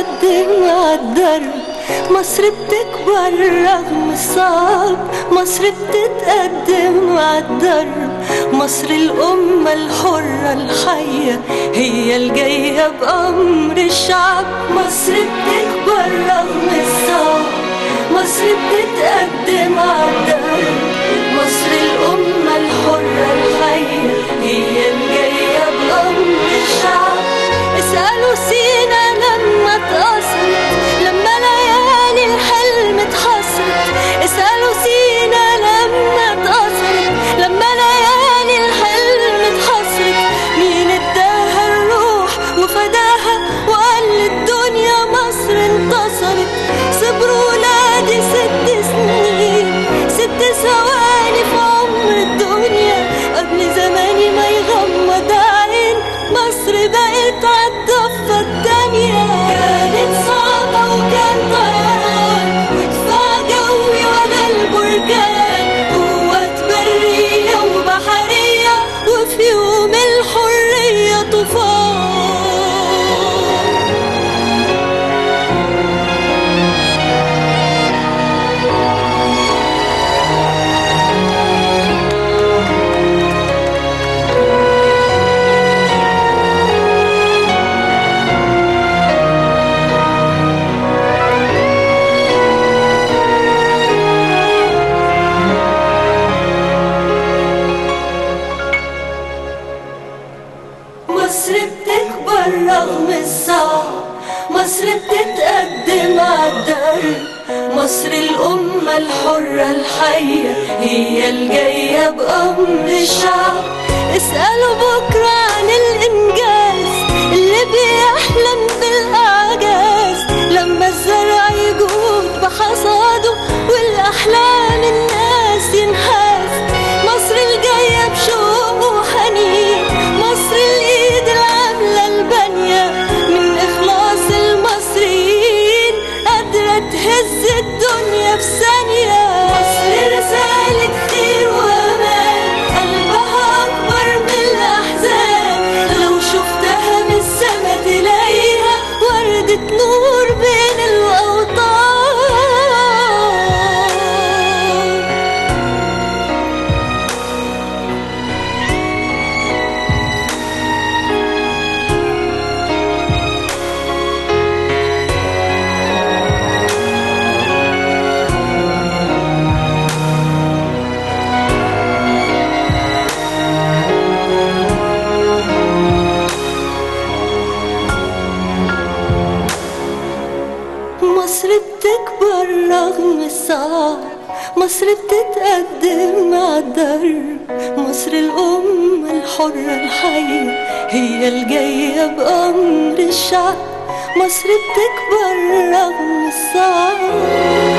بتتقدم عالدرب مصر بتكبر رغم الصعب مصر بتتقدم عالدرب مصر الأمة الحرة الحية هي الجاية بأمر الشعب مصر بتكبر رغم الصعب مصر بتتقدم عالدرب مصر الأمة الحرة الحية هي الجاية بأمر الشعب اسألوا سينا لما اتأثرت لما ليالي الحلم اتحصرت اسألوا سينا لما اتأثرت لما ليالي الحلم اتحصرت مين اداها الروح وفداها وقال للدنيا مصر انتصرت صبروا ولادي ست سنين ست ثواني في عمر الدنيا قبل زماني ما يغمض عين مصر بقت عالضفة التانية كانت صعبة وكان طيران ودفاع جوي ولا البركان قوات برية وبحرية وفي يوم الحرية طوفان مصر بتكبر رغم الصعب مصر بتتقدم عالدرب مصر الأمة الحرة الحية هي الجاية بأمر الشعب اسألوا بكرة عن الإنجاز اللي بيحلم بالإعجاز لما الزرع يجود بحصاده والأحلام الناس ينحاز مصر الجاية بشوق وحنين مصر الإيد العاملة البانية من إخلاص المصريين قادرة تهز الدنيا في ثانية مصر رسالة خير وأمان قلبها أكبر من الأحزان لو شفتها من السما تلاقيها وردة نور بين الأوطان مصر بتكبر رغم الصعب مصر بتتقدم مع الدرب مصر الأمة الحرة الحية هي الجاية بأمر الشعب مصر بتكبر رغم الصعب